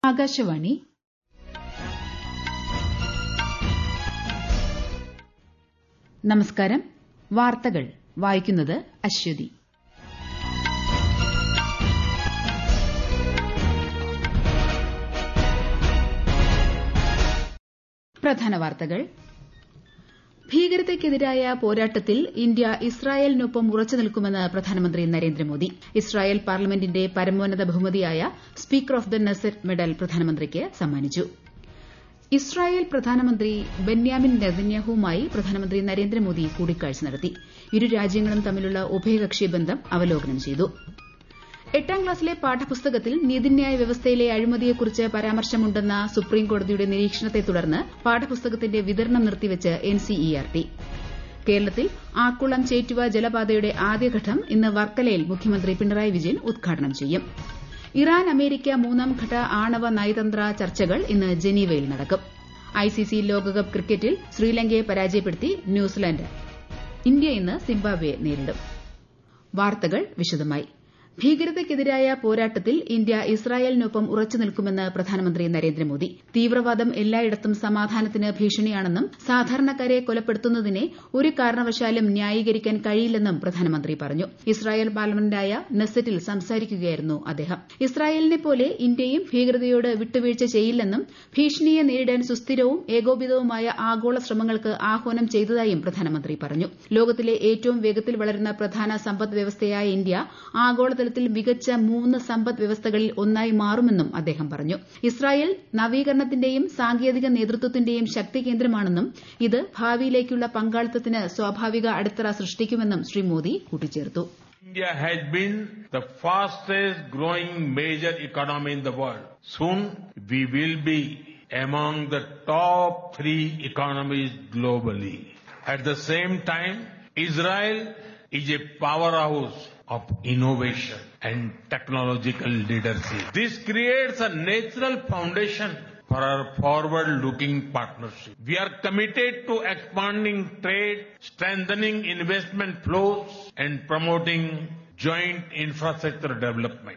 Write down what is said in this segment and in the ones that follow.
ആകാശവാണി നമസ്കാരം വാർത്തകൾ വായിക്കുന്നത് അശ്വതി പ്രധാന വാർത്തകൾ ഭീകരതയ്ക്കെതിരായ പോരാട്ടത്തിൽ ഇന്ത്യ ഇസ്രായേലിനൊപ്പം ഉറച്ചു നിൽക്കുമെന്ന് പ്രധാനമന്ത്രി നരേന്ദ്രമോദി ഇസ്രായേൽ പാർലമെന്റിന്റെ പരമോന്നത ബഹുമതിയായ speaker of the Knesset medal പ്രധാനമന്ത്രിക്ക് സമ്മാനിച്ചു ഇസ്രായേൽ പ്രധാനമന്ത്രി ബെന്യാമിൻ നെതന്യാഹുവുമായി പ്രധാനമന്ത്രി നരേന്ദ്രമോദി കൂടിക്കാഴ്ച നടത്തി ഇരു രാജ്യങ്ങളും തമ്മിലുള്ള ഉഭയകക്ഷി ബന്ധം അവലോകനം ചെയ്തു എട്ടാം ക്ലാസ്സിലെ പാഠപുസ്തകത്തിൽ നീതിന്യായ വ്യവസ്ഥയിലെ അഴിമതിയെക്കുറിച്ച് പരാമർശമുണ്ടെന്ന സുപ്രീംകോടതിയുടെ നിരീക്ഷണത്തെ തുടർന്ന് പാഠപുസ്തകത്തിന്റെ വിതരണം നിർത്തിവച്ച് എൻസിഇആർടി കേരളത്തിൽ ആക്കുളം ചേറ്റുവ ജലപാതയുടെ ആദ്യഘട്ടം ഇന്ന് വർക്കലയിൽ മുഖ്യമന്ത്രി പിണറായി വിജയൻ ഉദ്ഘാടനം ചെയ്യും ഇറാൻ അമേരിക്ക മൂന്നാം ഘട്ട ആണവ നയതന്ത്ര ചർച്ചകൾ ഇന്ന് ജനീവയിൽ നടക്കും ഐസിസി ലോകകപ്പ് ക്രിക്കറ്റിൽ ശ്രീലങ്കയെ പരാജയപ്പെടുത്തി ന്യൂസിലന്റ് ഇന്ത്യ ഇന്ന് സിംബാബ്വെയെ നേരിടും വാർത്തകൾ വിശദമായി ഭീകരതയ്ക്കെതിരായ പോരാട്ടത്തിൽ ഇന്ത്യ ഇസ്രായേലിനൊപ്പം ഉറച്ചു നിൽക്കുമെന്ന് പ്രധാനമന്ത്രി നരേന്ദ്രമോദി തീവ്രവാദം എല്ലായിടത്തും സമാധാനത്തിന് ഭീഷണിയാണെന്നും സാധാരണക്കാരെ കൊലപ്പെടുത്തുന്നതിനെ ഒരു കാരണവശാലും ന്യായീകരിക്കാൻ കഴിയില്ലെന്നും പ്രധാനമന്ത്രി പറഞ്ഞു ഇസ്രായേൽ പാർലമെന്റായ നെസറ്റിൽ സംസാരിക്കുകയായിരുന്നു അദ്ദേഹം ഇസ്രായേലിനെപ്പോലെ ഇന്ത്യയും ഭീകരതയോട് വിട്ടുവീഴ്ച ചെയ്യില്ലെന്നും ഭീഷണിയെ നേരിടാൻ സുസ്ഥിരവും ഏകോപിതവുമായ ആഗോള ശ്രമങ്ങൾക്ക് ആഹ്വാനം ചെയ്തതായും പ്രധാനമന്ത്രി പറഞ്ഞു ലോകത്തിലെ ഏറ്റവും വേഗത്തിൽ വളരുന്ന പ്രധാന സമ്പദ് വ്യവസ്ഥയായ ഇന്ത്യ ആഗോള തലത്തിൽ മികച്ച മൂന്ന് സമ്പദ് വ്യവസ്ഥകളിൽ ഒന്നായി മാറുമെന്നും അദ്ദേഹം പറഞ്ഞു ഇസ്രായേൽ നവീകരണത്തിന്റെയും സാങ്കേതിക നേതൃത്വത്തിന്റെയും ശക്തി കേന്ദ്രമാണെന്നും ഇത് ഭാവിയിലേക്കുള്ള പങ്കാളിത്തത്തിന് സ്വാഭാവിക അടിത്തറ സൃഷ്ടിക്കുമെന്നും ശ്രീ മോദി കൂട്ടിച്ചേർത്തു India has been the fastest growing major economy in the world. Soon we will be among the top three economies globally. At the same time, Israel is a powerhouse of innovation and technological leadership. This creates a natural foundation for our forward-looking partnership. We are committed to expanding trade, strengthening investment flows, and promoting joint infrastructure development.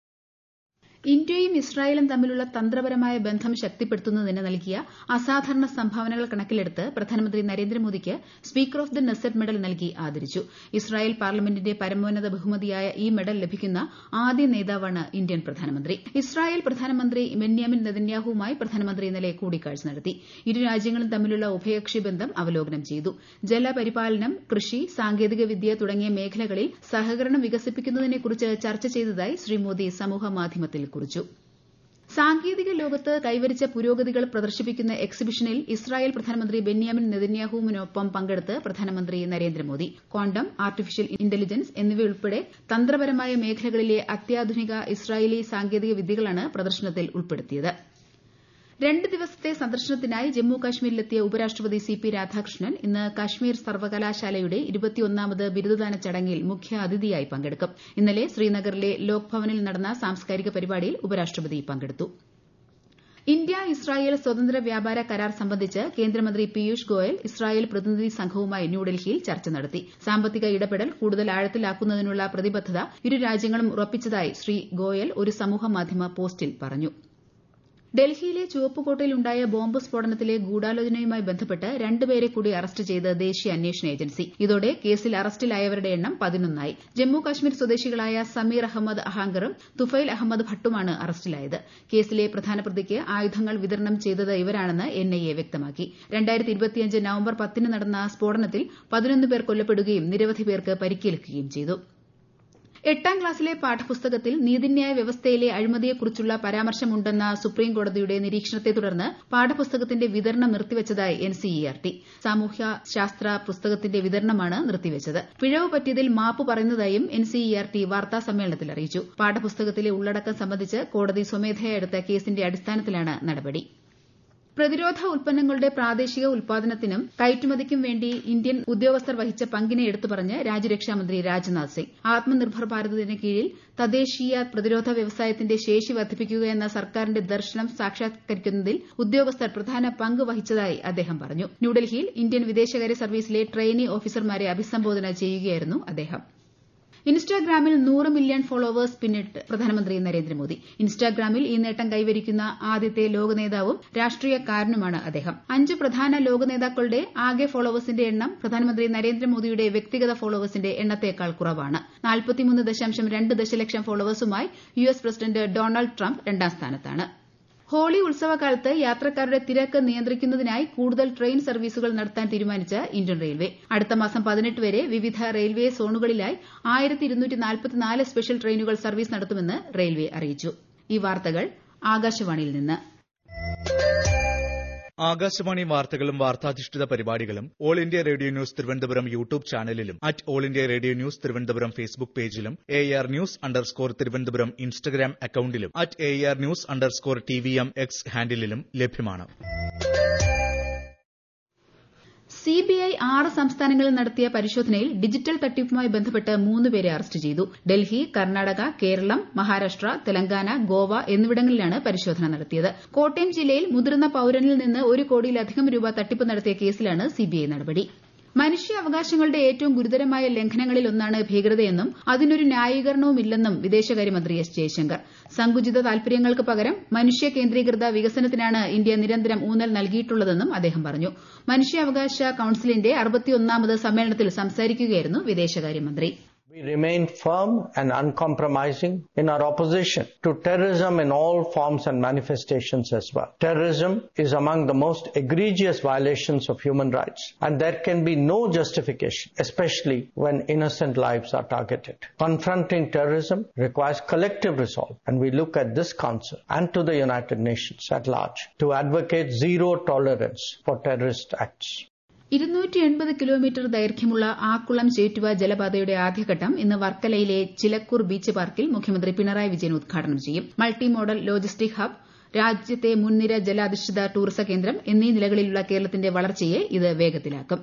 ഇന്ത്യയും ഇസ്രായേലും തമ്മിലുള്ള തന്ത്രപരമായ ബന്ധം ശക്തിപ്പെടുത്തുന്നതിന് നൽകിയ അസാധാരണ സംഭാവനകൾ കണക്കിലെടുത്ത് പ്രധാനമന്ത്രി നരേന്ദ്രമോദിക്ക് speaker of the Knesset medal നൽകി ആദരിച്ചു ഇസ്രായേൽ പാർലമെന്റിന്റെ പരമോന്നത ബഹുമതിയായ ഈ മെഡൽ ലഭിക്കുന്ന ആദ്യ നേതാവാണ് ഇന്ത്യൻ പ്രധാനമന്ത്രി ഇസ്രായേൽ പ്രധാനമന്ത്രി ബെന്യാമിൻ നെതന്യാഹുവുമായി പ്രധാനമന്ത്രി ഇന്നലെ കൂടിക്കാഴ്ച നടത്തി ഇരു രാജ്യങ്ങളും തമ്മിലുള്ള ഉഭയകക്ഷി ബന്ധം അവലോകനം ചെയ്തു ജലപരിപാലനം കൃഷി സാങ്കേതികവിദ്യ തുടങ്ങിയ മേഖലകളിൽ സഹകരണം വികസിപ്പിക്കുന്നതിനെക്കുറിച്ച് ചർച്ച ചെയ്തതായി ശ്രീ മോദി സമൂഹമാധ്യമത്തിൽ കുറിച്ചു സാങ്കേതിക ലോകത്ത് കൈവരിച്ച പുരോഗതികൾ പ്രദർശിപ്പിക്കുന്ന എക്സിബിഷനിൽ ഇസ്രായേൽ പ്രധാനമന്ത്രി ബെന്യാമിൻ നെതന്യാഹുവിനൊപ്പം പങ്കെടുത്ത് പ്രധാനമന്ത്രി നരേന്ദ്രമോദി ക്വാണ്ടം ആർട്ടിഫിഷ്യൽ ഇന്റലിജൻസ് എന്നിവയുൾപ്പെടെ തന്ത്രപരമായ മേഖലകളിലെ അത്യാധുനിക ഇസ്രായേലി സാങ്കേതിക വിദ്യകളാണ് പ്രദർശനത്തിൽ ഉൾപ്പെടുത്തിയത് രണ്ട് ദിവസത്തെ സന്ദർശനത്തിനായി ജമ്മു കാശ്മീരിലെത്തിയ ഉപരാഷ്ട്രപതി സി പി രാധാകൃഷ്ണൻ ഇന്ന് കാശ്മീർ സർവകലാശാലയുടെ ഇരുപത്തിയൊന്നാമത് ബിരുദദാന ചടങ്ങിൽ മുഖ്യ അതിഥിയായി പങ്കെടുക്കും ഇന്നലെ ശ്രീനഗറിലെ ലോക് ഭവനിൽ നടന്ന സാംസ്കാരിക പരിപാടിയിൽ ഉപരാഷ്ട്രപതി പങ്കെടുത്തു ഇന്ത്യ ഇസ്രായേൽ സ്വതന്ത്ര വ്യാപാര കരാർ സംബന്ധിച്ച് കേന്ദ്രമന്ത്രി പീയൂഷ് ഗോയൽ ഇസ്രായേൽ പ്രതിനിധി സംഘവുമായി ന്യൂഡൽഹിയിൽ ചർച്ച നടത്തി സാമ്പത്തിക ഇടപെടൽ കൂടുതൽ ആഴത്തിലാക്കുന്നതിനുള്ള പ്രതിബദ്ധത ഇരു രാജ്യങ്ങളും ഉറപ്പിച്ചതായി ശ്രീ ഗോയൽ ഒരു സമൂഹമാധ്യമ പോസ്റ്റിൽ പറഞ്ഞു ഡൽഹിയിലെ ചുവപ്പുകോട്ടയിൽ ഉണ്ടായ ബോംബ് സ്ഫോടനത്തിലെ ഗൂഢാലോചനയുമായി ബന്ധപ്പെട്ട് രണ്ടുപേരെ കൂടി അറസ്റ്റ് ചെയ്ത് ദേശീയ അന്വേഷണ ഏജൻസി ഇതോടെ കേസിൽ അറസ്റ്റിലായവരുടെ എണ്ണം പതിനൊന്നായി ജമ്മു കാശ്മീർ സ്വദേശികളായ സമീർ അഹമ്മദ് അഹാങ്കറും തുഫൈൽ അഹമ്മദ് ഭട്ടുമാണ് അറസ്റ്റിലായത് കേസിലെ പ്രധാന പ്രതിക്ക് ആയുധങ്ങൾ വിതരണം ചെയ്തത് ഇവരാണെന്ന് എൻഐഎ വ്യക്തമാക്കി നവംബർ പത്തിന് നടന്ന സ്ഫോടനത്തിൽ പതിനൊന്ന് പേർ കൊല്ലപ്പെടുകയും നിരവധി പേർക്ക് പരിക്കേൽക്കുകയും ചെയ്തു എട്ടാം ക്ലാസ്സിലെ പാഠപുസ്തകത്തിൽ നീതിന്യായ വ്യവസ്ഥയിലെ അഴിമതിയെക്കുറിച്ചുള്ള പരാമർശമുണ്ടെന്ന സുപ്രീംകോടതിയുടെ നിരീക്ഷണത്തെ തുടർന്ന് പാഠപുസ്തകത്തിന്റെ വിതരണം നിർത്തിവച്ചതായി എൻസിഇആർടി സാമൂഹ്യ ശാസ്ത്ര പുസ്തകത്തിന്റെ വിതരണമാണ് നിർത്തിവച്ചത് പിഴവ് പറ്റിയതിൽ മാപ്പ് പറയുന്നതായും എൻസിഇആർടി വാർത്താ സമ്മേളനത്തിൽ അറിയിച്ചു പാഠപുസ്തകത്തിലെ ഉള്ളടക്കം സംബന്ധിച്ച് കോടതി സ്വമേധയാ എടുത്ത കേസിന്റെ അടിസ്ഥാനത്തിലാണ് നടപടി പ്രതിരോധ ഉൽപ്പന്നങ്ങളുടെ പ്രാദേശിക ഉൽപാദനത്തിനും കയറ്റുമതിക്കും വേണ്ടി ഇന്ത്യൻ ഉദ്യോഗസ്ഥർ വഹിച്ച പങ്കിനെ എടുത്തുപറഞ്ഞ് രാജ്യരക്ഷാമന്ത്രി രാജ്നാഥ് സിംഗ് ആത്മനിർഭർ ഭാരതിന് കീഴിൽ തദ്ദേശീയ പ്രതിരോധ വ്യവസായത്തിന്റെ ശേഷി വർദ്ധിപ്പിക്കുകയെന്ന സർക്കാരിന്റെ ദർശനം സാക്ഷാത്കരിക്കുന്നതിൽ ഉദ്യോഗസ്ഥർ പ്രധാന പങ്ക് വഹിച്ചതായി അദ്ദേഹം പറഞ്ഞു ന്യൂഡൽഹിയിൽ ഇന്ത്യൻ വിദേശകാര്യ സർവീസിലെ ട്രെയിനി ഓഫീസർമാരെ അഭിസംബോധന ചെയ്യുകയായിരുന്നു അദ്ദേഹം ഇൻസ്റ്റാഗ്രാമിൽ നൂറ് മില്യൺ ഫോളോവേഴ്സ് പിന്നിട്ട് പ്രധാനമന്ത്രി നരേന്ദ്രമോദി ഇൻസ്റ്റാഗ്രാമിൽ ഈ നേട്ടം കൈവരിക്കുന്ന ആദ്യത്തെ ലോക നേതാവും രാഷ്ട്രീയക്കാരനുമാണ് അദ്ദേഹം അഞ്ച് പ്രധാന ലോക നേതാക്കളുടെ ആകെ ഫോളോവേഴ്സിന്റെ എണ്ണം പ്രധാനമന്ത്രി നരേന്ദ്രമോദിയുടെ വ്യക്തിഗത ഫോളോവേഴ്സിന്റെ എണ്ണത്തേക്കാൾ കുറവാണ് ദശലക്ഷം ഫോളോവേഴ്സുമായി U S president Donald Trump രണ്ടാം സ്ഥാനത്താണ് ഹോളി ഉത്സവകാലത്ത് യാത്രക്കാരുടെ തിരക്ക് നിയന്ത്രിക്കുന്നതിനായി കൂടുതൽ ട്രെയിൻ സർവീസുകൾ നടത്താൻ തീരുമാനിച്ച് ഇന്ത്യൻ റെയിൽവേ അടുത്ത മാസം പതിനെട്ട് വരെ വിവിധ റെയിൽവേ സോണുകളിലായി സ്പെഷ്യൽ ട്രെയിനുകൾ സർവീസ് നടത്തുമെന്ന് റെയിൽവേ അറിയിച്ചു ഈ വാർത്തകൾ ആകാശവാണിയിൽ നിന്ന് ആകാശവാണി വാർത്തകളും വാർത്താധിഷ്ഠിത പരിപാടികളും All India Radio news Thiruvananthapuram YouTube ചാനലിലും at All India Radio news Thiruvananthapuram Facebook പേജിലും A R news underscore Thiruvananthapuram Instagram അക്കൌണ്ടിലും at A R news underscore T V M X ഹാൻഡിലും ലഭ്യമാണ് സിബിഐ ആറ് സംസ്ഥാനങ്ങളിൽ നടത്തിയ പരിശോധനയിൽ ഡിജിറ്റൽ തട്ടിപ്പുമായി ബന്ധപ്പെട്ട് മൂന്ന് പേരെ അറസ്റ്റ് ചെയ്തു ഡൽഹി കർണാടക കേരളം മഹാരാഷ്ട്ര തെലങ്കാന ഗോവ എന്നിവിടങ്ങളിലാണ് പരിശോധന നടത്തിയത് കോട്ടയം ജില്ലയിൽ മുതിർന്ന പൌരനിൽ നിന്ന് ഒരു കോടിയിലധികം രൂപ തട്ടിപ്പ് നടത്തിയ കേസിലാണ് സിബിഐ നടപടി മനുഷ്യാവകാശങ്ങളുടെ ഏറ്റവും ഗുരുതരമായ ലംഘനങ്ങളിൽ ഒന്നാണ് ഭീകരതയെന്നും അതിനൊരു ന്യായീകരണവുമില്ലെന്നും വിദേശകാര്യമന്ത്രി എസ് ജയശങ്കർ സങ്കുചിത താൽപര്യങ്ങൾക്ക് പകരം മനുഷ്യ കേന്ദ്രീകൃത വികസനത്തിനാണ് ഇന്ത്യ നിരന്തരം ഊന്നൽ നൽകിയിട്ടുള്ളതെന്നും അദ്ദേഹം പറഞ്ഞു മനുഷ്യാവകാശ കൌൺസിലിന്റെ അറുപത്തിയൊന്നാമത് സമ്മേളനത്തിൽ സംസാരിക്കുകയായിരുന്നു വിദേശകാര്യമന്ത്രി We remain firm and uncompromising in our opposition to terrorism in all forms and manifestations as well. Terrorism is among the most egregious violations of human rights and there can be no justification, especially when innocent lives are targeted. Confronting terrorism requires collective resolve and we look at this council and to the United Nations at large to advocate zero tolerance for terrorist acts. ഇരുന്നൂറ്റി എൺപത് kilometre ദൈർഘ്യമുള്ള ആക്കുളം ചേറ്റുവ ജലപാതയുടെ ആദ്യഘട്ടം ഇന്ന് വർക്കലയിലെ Chilakkur beach പാർക്കിൽ മുഖ്യമന്ത്രി പിണറായി വിജയൻ ഉദ്ഘാടനം ചെയ്യും multi model logistic hub രാജ്യത്തെ മുൻനിര ജലാധിഷ്ഠിത ടൂറിസം കേന്ദ്രം എന്നീ നിലകളിലുള്ള കേരളത്തിന്റെ വളർച്ചയെ ഇത് വേഗത്തിലാക്കും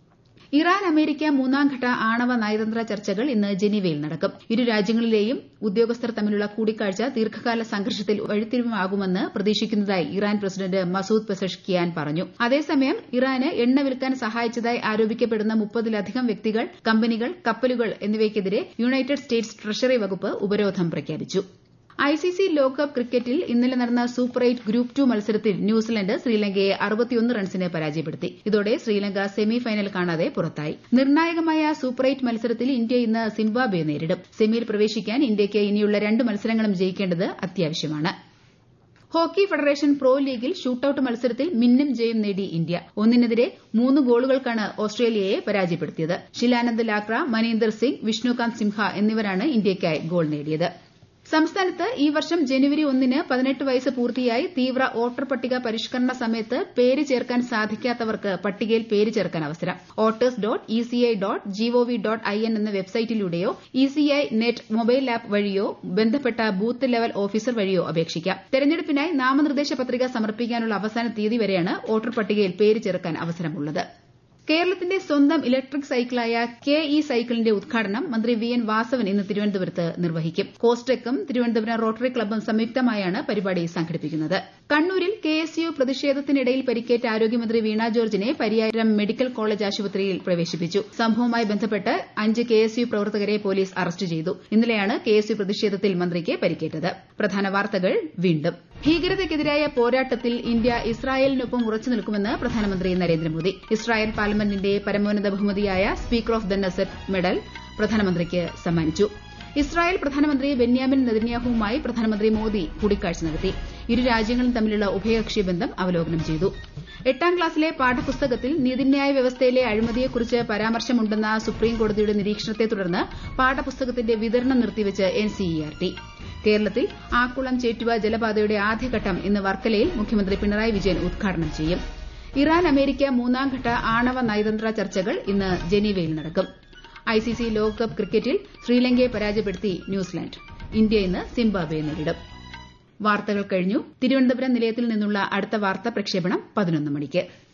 ഇറാൻ അമേരിക്ക മൂന്നാംഘട്ട ആണവ നയതന്ത്ര ചർച്ചകൾ ഇന്ന് ജനീവയിൽ നടക്കും ഇരു രാജ്യങ്ങളിലെയും ഉദ്യോഗസ്ഥർ തമ്മിലുള്ള കൂടിക്കാഴ്ച ദീർഘകാല സംഘർഷത്തിൽ വഴിത്തിരിവാകുമെന്ന് പ്രതീക്ഷിക്കുന്നതായി ഇറാൻ പ്രസിഡന്റ് മസൂദ് പെസഷ്കിയാൻ പറഞ്ഞു അതേസമയം ഇറാന് എണ്ണ വിൽക്കാൻ സഹായിച്ചതായി ആരോപിക്കപ്പെടുന്ന മുപ്പതിലധികം വ്യക്തികൾ കമ്പനികൾ കപ്പലുകൾ എന്നിവയ്ക്കെതിരെ യുണൈറ്റഡ് സ്റ്റേറ്റ്സ് ട്രഷറി വകുപ്പ് ഉപരോധം പ്രഖ്യാപിച്ചു ഐസിസി ലോകകപ്പ് ക്രിക്കറ്റിൽ ഇന്നലെ നടന്ന സൂപ്പർ എയ്റ്റ് ഗ്രൂപ്പ് ടു മത്സരത്തിൽ ന്യൂസിലന്റ് ശ്രീലങ്കയെ അറുപത്തിയൊന്ന് റൺസിന് പരാജയപ്പെടുത്തി ഇതോടെ ശ്രീലങ്ക സെമി ഫൈനൽ കാണാതെ പുറത്തായി നിർണായകമായ സൂപ്പർ എയ്റ്റ് മത്സരത്തിൽ ഇന്ത്യ ഇന്ന് സിംബാബ്വെ നേരിടും സെമിയിൽ പ്രവേശിക്കാൻ ഇന്ത്യയ്ക്ക് ഇനിയുള്ള രണ്ട് മത്സരങ്ങളും ജയിക്കേണ്ടത് അത്യാവശ്യമാണ് ഹോക്കി ഫെഡറേഷൻ പ്രോ ലീഗിൽ ഷൂട്ടൌട്ട് മത്സരത്തിൽ മിന്നും ജയം നേടി ഇന്ത്യ ഒന്നിനെതിരെ മൂന്ന് ഗോളുകൾക്കാണ് ഓസ്ട്രേലിയയെ പരാജയപ്പെടുത്തിയത് ഷിലാനന്ദ് ലാക്ര മനീന്ദർ സിംഗ് വിഷ്ണുകാന്ത് സിംഹ എന്നിവരാണ് ഇന്ത്യയ്ക്കായി ഗോൾ നേടിയത് സംസ്ഥാനത്ത് ഈ വർഷം ജനുവരി ഒന്നിന് പതിനെട്ട് വയസ്സ് പൂർത്തിയായി തീവ്ര വോട്ടർ പട്ടിക പരിഷ്കരണ സമയത്ത് പേര് ചേർക്കാൻ സാധിക്കാത്തവർക്ക് പട്ടികയിൽ പേര് ചേർക്കാൻ അവസരം voters dot ECI dot GOV dot I N എന്ന വെബ്സൈറ്റിലൂടെയോ ഇസിഐ നെറ്റ് മൊബൈൽ ആപ്പ് വഴിയോ ബന്ധപ്പെട്ട ബൂത്ത് ലെവൽ ഓഫീസർ വഴിയോ അപേക്ഷിക്കാം തെരഞ്ഞെടുപ്പിനായി നാമനിർദ്ദേശ പത്രിക സമർപ്പിക്കാനുള്ള അവസാന തീയതി വരെയാണ് വോട്ടർ പട്ടികയിൽ പേര് ചേർക്കാൻ അവസരമുള്ളത് കേരളത്തിന്റെ സ്വന്തം ഇലക്ട്രിക് സൈക്കിളായ കെ ഇ സൈക്കിളിന്റെ ഉദ്ഘാടനം മന്ത്രി വി എൻ വാസവൻ ഇന്ന് തിരുവനന്തപുരത്ത് നിർവഹിക്കും കോസ്റ്റെക്കും തിരുവനന്തപുരം റോട്ടറി ക്ലബ്ബും സംയുക്തമായാണ് പരിപാടി സംഘടിപ്പിക്കുന്നത് കണ്ണൂരിൽ കെ എസ് യു പ്രതിഷേധത്തിനിടയിൽ പരിക്കേറ്റ ആരോഗ്യമന്ത്രി വീണ ജോർജിനെ പരിയാരം മെഡിക്കൽ കോളേജ് ആശുപത്രിയിൽ പ്രവേശിപ്പിച്ചു സംഭവവുമായി ബന്ധപ്പെട്ട് അഞ്ച് കെ എസ് യു പ്രവർത്തകരെ പോലീസ് അറസ്റ്റ് ചെയ്തു ഇന്നലെയാണ് കെ എസ് യു പ്രതിഷേധത്തിൽ മന്ത്രിക്ക് പരിക്കേറ്റത് പ്രധാന വാർത്തകൾ വീണ്ടും ഭീകരതയ്ക്കെതിരായ പോരാട്ടത്തിൽ ഇന്ത്യ ഇസ്രായേലിനൊപ്പം ഉറച്ചു നിൽക്കുമെന്ന് പ്രധാനമന്ത്രി നരേന്ദ്രമോദി ഇസ്രായേൽ പാർലമെന്റിന്റെ പരമോന്നത ബഹുമതിയായ speaker of the Knesset medal പ്രധാനമന്ത്രിക്ക് സമ്മാനിച്ചു ഇസ്രായേൽ പ്രധാനമന്ത്രി ബെന്യാമിൻ നെതന്യാഹുവുമായി പ്രധാനമന്ത്രി മോദി കൂടിക്കാഴ്ച നടത്തി ഇരു രാജ്യങ്ങളും തമ്മിലുള്ള ഉഭയകക്ഷി ബന്ധം അവലോകനം ചെയ്തു എട്ടാം ക്ലാസ്സിലെ പാഠപുസ്തകത്തിൽ നീതിന്യായ വ്യവസ്ഥയിലെ അഴിമതിയെക്കുറിച്ച് പരാമർശമുണ്ടെന്ന സുപ്രീംകോടതിയുടെ നിരീക്ഷണത്തെ തുടർന്ന് പാഠപുസ്തകത്തിന്റെ വിതരണം നിർത്തിവച്ച് എൻസിഇആർടി കേരളത്തിൽ ആക്കുളം ചേറ്റുവ ജലപാതയുടെ ആദ്യഘട്ടം ഇന്ന് വർക്കലയിൽ മുഖ്യമന്ത്രി പിണറായി വിജയൻ ഉദ്ഘാടനം ചെയ്യും ഇറാൻ അമേരിക്ക മൂന്നാംഘട്ട ആണവ നയതന്ത്ര ചർച്ചകൾ ഇന്ന് ജനീവയിൽ നടക്കും ഐസിസി ലോകകപ്പ് ക്രിക്കറ്റിൽ ശ്രീലങ്കയെ പരാജയപ്പെടുത്തി ന്യൂസിലാൻഡ് ഇന്ത്യ ഇന്ന് സിംബാബ്വെ നേരിടും വാർത്തകൾ കഴിഞ്ഞു തിരുവനന്തപുരം നിലയത്തിൽ നിന്നുള്ള അടുത്ത വാർത്താ പ്രക്ഷേപണം പതിനൊന്ന് മണിക്ക്